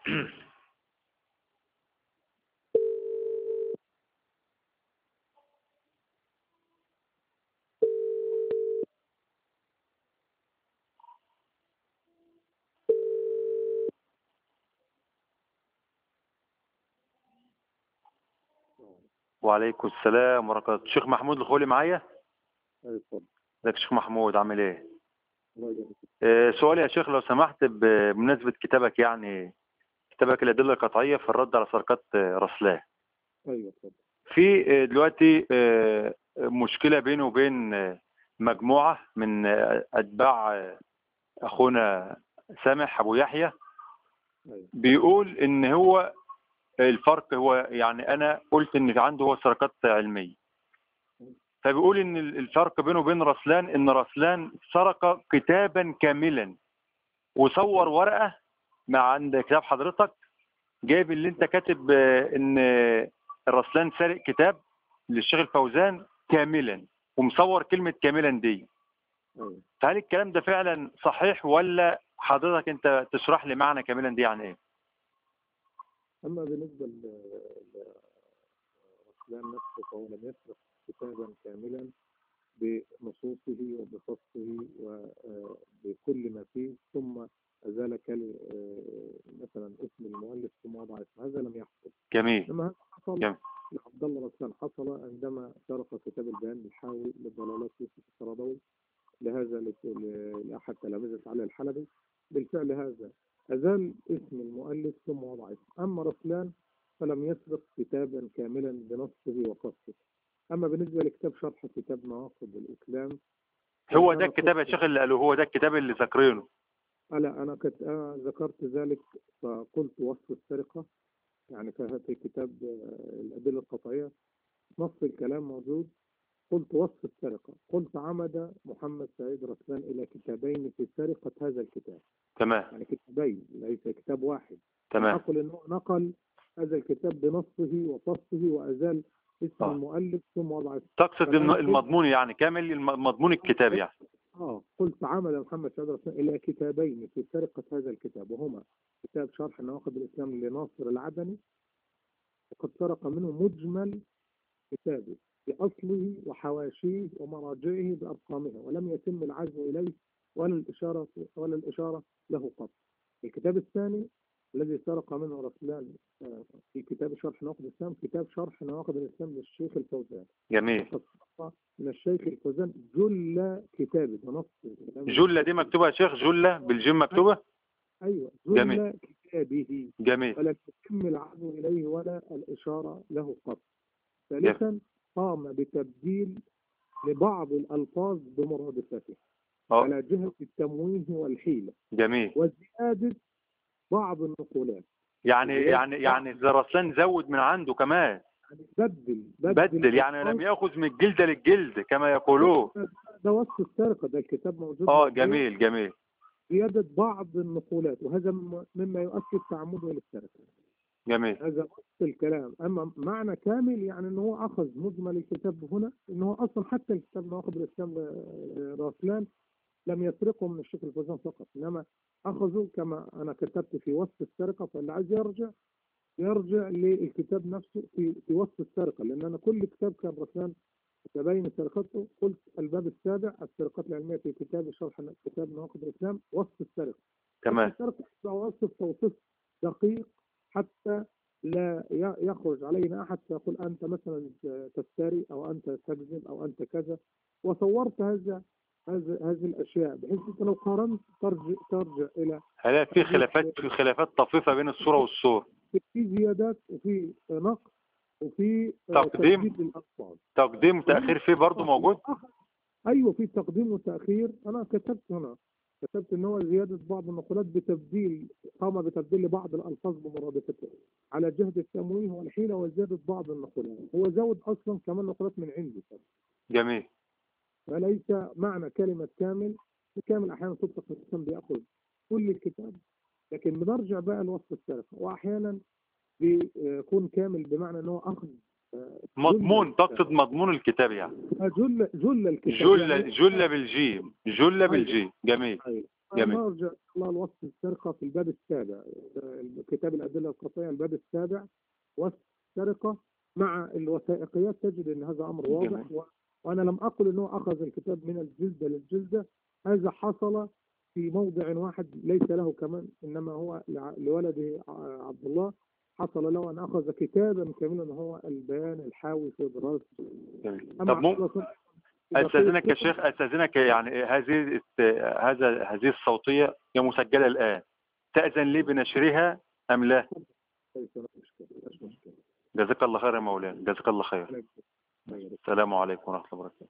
وعليكم السلام ورحمة الله الشيخ محمود الخولي معايا ايوه اتفضل ازيك يا شيخ محمود عامل ايه الله يبارك فيك. آه، سؤالي يا شيخ لو سمحت ب- بمناسبة كتابك يعني كتابك الأدلة القطعية في الرد على سرقات آه، رسلان ايوه اتفضل في آه، دلوقتي آه، مشكلة بينه وبين آه، مجموعة من آه، أتباع آه، أخونا سامح أبو يحيى ايوه بيقول إن هو الفرق هو يعني أنا قلت إن عنده هو سرقات علمية فبيقول إن الفرق بينه وبين رسلان إن رسلان سرق كتابا كاملا وصور ورقة مع عند كتاب حضرتك جايب اللي انت كاتب آه، ان آه، الرسلان سارق كتاب للشيخ الفوزان كاملا ومصور كلمة كاملا دي ايوه فهل الكلام ده فعلا صحيح ولا حضرتك انت تشرح لي معنى كاملا دي يعني ايه اما بالنسبه ل- لرسلان نفسه فهو لم يسرق كتابا كاملا بنصوصه وبفصله وبكل ما فيه ثم أزال كل آه، مثلا اسم المؤلف ثم وضع اسم هذا لم يحصل جميل إنما هذا حصل جميل. لعبد الله رسلان حصل عندما سرق كتاب البيان بالحاوي لضلالات يوسف القرضاوي لهذا لت- ل- لأحد تلامذة علي الحلبي بالفعل هذا أزال اسم المؤلف ثم وضع اسم أما رسلان فلم يسرق كتابا كاملا بنصه وقصه أما بالنسبة لكتاب شرح كتاب نواقض الإسلام هو ده الكتاب يا شيخ اللي قالوه هو ده الكتاب اللي ذاكرينه ألا أنا كنت أنا ذكرت ذلك فقلت وصف السرقة يعني في في كتاب آه، الأدلة القطعية نص الكلام موجود قلت وصف السرقة قلت عمد محمد سعيد رسلان إلى كتابين في سرقة هذا الكتاب تمام يعني كتابين ليس كتاب واحد تمام أقول أنه نقل هذا الكتاب بنصه وفصله وأزال اسم آه. المؤلف ثم وضع اسم تقصد الم- المضمون يعني كامل الم- مضمون الكتاب يعني آه قلت عمد محمد سعيد رسلان إلى كتابين في سرقة هذا الكتاب وهما كتاب شرح نواقض الإسلام لناصر العدني وقد سرق منه مجمل كتابه بأصله وحواشيه ومراجعه بأرقامها ولم يتم العزم إليه ولا الإشارة ولا الإشارة له قط الكتاب الثاني الذي سرق منه رسلان آه، في كتاب شرح نواقض الإسلام كتاب شرح نواقض الإسلام للشيخ الفوزان جميل وقد سرق من الشيخ الفوزان جل كتابه بنص جلة دي مكتوبة يا شيخ جلة بالجيم مكتوبة أيوة جميل. جل كتابه جميل ولم يتم العزم إليه ولا الإشارة له قط ثالثا قام بتبديل لبعض الألفاظ بمرادفتها اه على جهة التمويه والحيلة جميل وزيادة بعض النقولات يعني ويبقى- يعني يعني ده رسلان زود من عنده كمان يعني بدل بدل يعني لم يأخذ من الجلد للجلد كما يقولون ده وصف السرقة ده الكتاب موجود اه موجود. جميل جميل زيادة بعض النقولات وهذا مم- مما يؤكد تعمده للسرقة جميل هذا وصف الكلام أما معنى كامل يعني أنه هو أخذ مجمل الكتاب هنا أنه هو أصلا حتى الكتاب نواقض الإسلام آه، راسلان لم يسرقه من الشيخ الفوزان فقط إنما أخذوا كما أنا كتبت في وصف السرقة فاللي عايز يرجع يرجع للكتاب نفسه في في وصف السرقة لأن أنا كل كتاب كان رسلان تبين سرقته قلت الباب السابع السرقات العلمية في كتاب شرح كتاب نواقض الإسلام وصف السرقة تمام السرقة يبقى وصف توصيف دقيق حتى لا ي- يخرج علينا أحد فيقول أنت مثلا تفتري أو أنت تكذب أو أنت كذا وصورت هذا هذا هذه الأشياء بحيث أنت لو قارنت ترجع ترجع إلى هلا في خلافات في خلافات طفيفة بين الصورة والصور في زيادات وفي نقص وفي تقديم. تجديد للألفاظ تقديم وتأخير فيه برضه موجود ايوه في تقديم وتاخير انا كتبت هنا كتبت ان هو زياده بعض النقولات بتبديل قام بتبديل بعض الالفاظ بمرادفتها على جهد التمويه والحيله وزياده بعض النقولات هو زود اصلا كمان نقولات من عندي جميل فليس معنى كلمه كامل كامل احيانا تطلق الانسان بياخذ كل الكتاب لكن بنرجع بقى لوصف السرقه واحيانا بيكون كامل بمعنى ان هو اخذ آه، مضمون جل- تقصد مضمون الكتاب يعني جل جل الكتاب جلة يعني جلة بالجيم جلة بالجيم جميل أيوة. جميل. نرجع الله لوصف السرقة في الباب السابع كتاب الأدلة القطعية الباب السابع والسرقة مع الوثائقيات تجد أن هذا أمر واضح جميل. و... وأنا لم أقل أنه أخذ الكتاب من الجلدة للجلدة هذا حصل في موضع واحد ليس له كمان إنما هو لع- لولده ع- عبد الله حصل له أن أخذ كتابا كاملا هو البيان الحاوي في دراسة جميل. أما طب ممكن حصل- إذا استاذنك يا قيل- شيخ استاذنك يعني هذه الت- هذا هذه الصوتيه هي مسجله الان تاذن لي بنشرها ام لا ليس له مشكلة، مش مشكلة. جزاك الله خير يا مولانا جزاك الله خير السلام عليكم ورحمه الله وبركاته